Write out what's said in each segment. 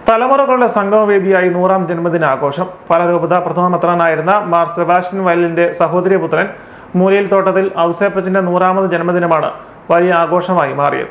തലമുറകളുടെ സംഗമവേദിയായി നൂറാം ജന്മദിനാഘോഷം പലരൂപത പ്രഥമ മെത്രാനായിരുന്ന മാർ സെബാസ്റ്റ്യൻ വയലിന്റെ സഹോദരിപുത്രൻ മൂലയിൽ തോട്ടത്തിൽ ഔസേപ്പച്ചന്റെ നൂറാമത് ജന്മദിനമാണ് വലിയ ആഘോഷമായി മാറിയത്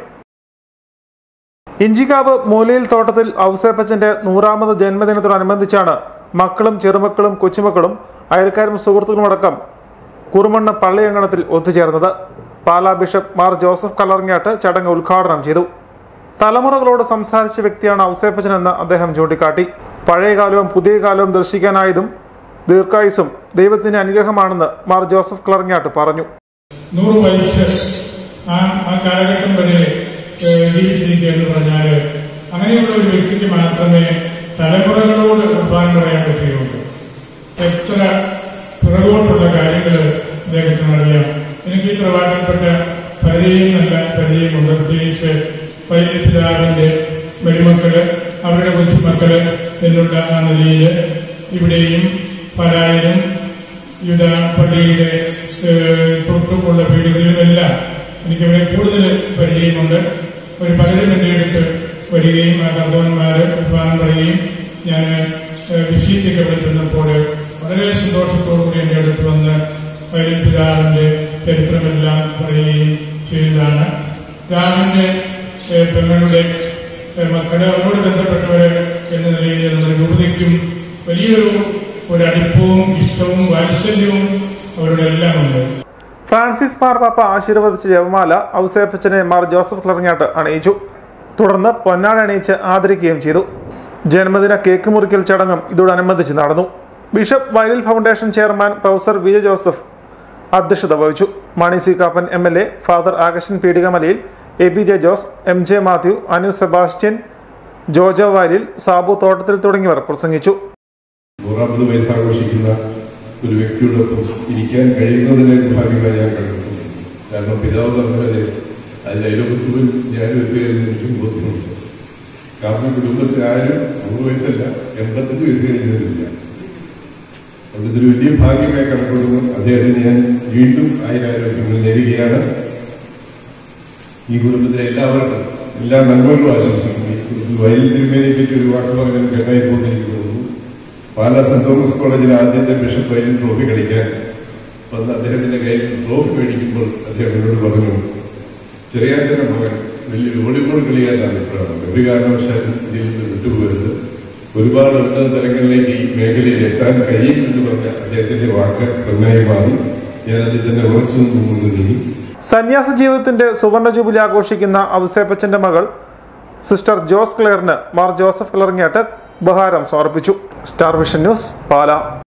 ഇഞ്ചിക്കാവ് മൂലയിൽ തോട്ടത്തിൽ ഔസേപ്പച്ചന്റെ നൂറാമത് ജന്മദിനത്തോടനുബന്ധിച്ചാണ് മക്കളും ചെറുമക്കളും കൊച്ചുമക്കളും അയൽക്കാരും സുഹൃത്തുക്കളുമടക്കം കുറുമണ്ണ പള്ളിയങ്കണത്തിൽ ഒത്തുചേർന്നത് പാലാ ബിഷപ്പ് മാർ ജോസഫ് കല്ലറിങ്ങാട്ട് ചടങ്ങ് ഉദ്ഘാടനം ചെയ്തു തലമുറകളോട് സംസാരിച്ച വ്യക്തിയാണ് ഔസേപ്പച്ചനെന്ന് അദ്ദേഹം ചൂണ്ടിക്കാട്ടി പഴയ കാലവും പുതിയ കാലവും ദർശിക്കാനായതും ദീർഘായുസും ദൈവത്തിന്റെ അനുഗ്രഹമാണെന്ന് മാർ ജോസഫ് കളറിങ്ങാട്ട് പറഞ്ഞു നൂറ് വയസ്സ് ആ ആ കാലഘട്ടം വരെ ഏഹ്, ജീവിച്ചിരിക്കുക എന്ന് പറഞ്ഞാൽ അങ്ങനെയുള്ള ഒരു വ്യക്തിക്ക് മാത്രമേ തലമുറകളോട് ഉത്പാദനം പറയാൻ പറ്റുകയുള്ളൂ എത്ര പിറകോട്ടുള്ള കാര്യങ്ങൾ അദ്ദേഹത്തിന് അറിയാം എനിക്ക് ഈ പ്രവാചകപ്പെട്ട പലരെയും നല്ല പരിചയമുണ്ട് പ്രത്യേകിച്ച് വൈദ്യ പിതാവിന്റെ മരുമക്കള് അവരുടെ കൊച്ചുമക്കള് എന്നുള്ള ആ നിലയിൽ ഇവിടെയും പലായനും യുദ്ധ പള്ളിയുടെ ഏഹ്, തൊട്ടുമുള്ള വീടുകളിലുമെല്ലാം എനിക്കവിടെ കൂടുതൽ പരിചയമുണ്ട് ഒരു പലരും എന്റെ അടുത്ത് വരികയും ആ കർത്തവന്മാര് വിഭാഗം പറയുകയും ഞാൻ വിശീച്ചയ്ക്ക് അവിടെ ചെന്നപ്പോൾ വളരെ സന്തോഷത്തോടുകൂടി എന്റെ അടുത്ത് വന്ന് വൈദ്യ പിതാവിന്റെ ചരിത്രമെല്ലാം പറയുകയും ചെയ്തതാണ് പിതാവിന്റെ ഏഹ്, പെങ്ങളുടെ ഏഹ്, മക്കളെ അവരോട് ബന്ധപ്പെട്ടവര് എന്ന നിലയിൽ നമ്മുടെ രൂപതയ്ക്കും വലിയൊരു ഒരു അടുപ്പവും ഇഷ്ടവും വാത്സല്യവും അവരുടെ എല്ലാം ഉണ്ട് ഫ്രാൻസിസ് മാർപ്പാപ്പ ആശീർവദിച്ച ജപമാല ഔസേപ്പച്ചനെ മാർ ജോസഫ് ക്ലറിങ്ങാട്ട് അണിയിച്ചു തുടർന്ന് പൊന്നാട അണിയിച്ച് ആദരിക്കുകയും ചെയ്തു ജന്മദിന കേക്ക് മുറിക്കൽ ചടങ്ങും ഇതോടനുബന്ധിച്ച് നടന്നു bishop Vayalil foundation chairman professor V J Joseph അധ്യക്ഷത വഹിച്ചു Mani C Kappan M L A father Akashan Peedikamalayil A B J Jose M J Mathew Anu Sebastian Jojo Vayalil Sabu തോട്ടത്തിൽ തുടങ്ങിയവർ പ്രസംഗിച്ചു നൂറാമത് വയസ്സ് ആഘോഷിക്കുന്ന ഒരു വ്യക്തിയോടൊപ്പം ഇരിക്കാൻ കഴിയുന്നതിനെ ഭാഗ്യമായി ഞാൻ കണ്ടിട്ടുണ്ട് കാരണം പിതാവ് പറഞ്ഞവരെ അതിന്റെ അയലോകത്തുവിൽ ഞാനും എത്തുകയെന്ന് എനിക്കും ബോധ്യമുണ്ട് കാരണം കുടുംബത്തിൽ ആരും നൂറ് വയസ്സല്ല എൺപത്തഞ്ച് വയസ്സ് കഴിഞ്ഞവരില്ല അതുകൊണ്ട് ഇതൊരു വലിയ ഭാഗ്യമായി കണക്കൊടുന്നു അദ്ദേഹത്തിന് ഞാൻ വീണ്ടും ആയിരാരോഗ്യങ്ങൾ നേരുകയാണ് ഈ കുടുംബത്തിലെ എല്ലാവർക്കും എല്ലാ നന്മകളും ആശംസിക്കുന്നു ഈ കുടുംബത്തിൽ വയലിൽ തിരുമേനെ പറ്റി ഒരു വാക്ക് പറഞ്ഞാൽ കേട്ടായി പോകുന്നെനിക്ക് തോന്നുന്നു പാലാ സെന്റ് തോമസ് കോളേജിൽ ആദ്യത്തെ ബിഷപ്പ് വയലിൻ ട്രോഫി കളിക്കാൻ വന്ന് അദ്ദേഹത്തിന്റെ കയ്യിൽ ട്രോഫി മേടിക്കുമ്പോൾ അദ്ദേഹം എന്നോട് പറഞ്ഞു ചെറിയാച്ചന്റെ മകൻ വലിയ വോളിബോൾ കളിക്കാനാണ് ഇപ്പോഴാണ് ഒരു കാരണവശാലും ഇതിൽ നിന്ന് വിട്ടുപോയത് ഒരുപാട് ഉന്നത തലങ്ങളിലേക്ക് ഈ മേഖലയിൽ എത്താൻ കഴിയും എന്ന് പറഞ്ഞ അദ്ദേഹത്തിന്റെ വാക്ക് നന്നായി മാറി ഞാൻ അതിൽ തന്നെ ഉറച്ചു നിന്നുകൊണ്ട് നീങ്ങി സന്യാസ ജീവിതത്തിന്റെ സുവർണ ജൂബിലി ആഘോഷിക്കുന്ന ഔസേപ്പച്ചന്റെ മകൾ സിസ്റ്റർ ജോസ് ക്ലെയറിന് മാർ ജോസഫ് ക്ലറിങ്ങാട്ട് ഉപഹാരം സമർപ്പിച്ചു സ്റ്റാർ വിഷൻ ന്യൂസ് പാല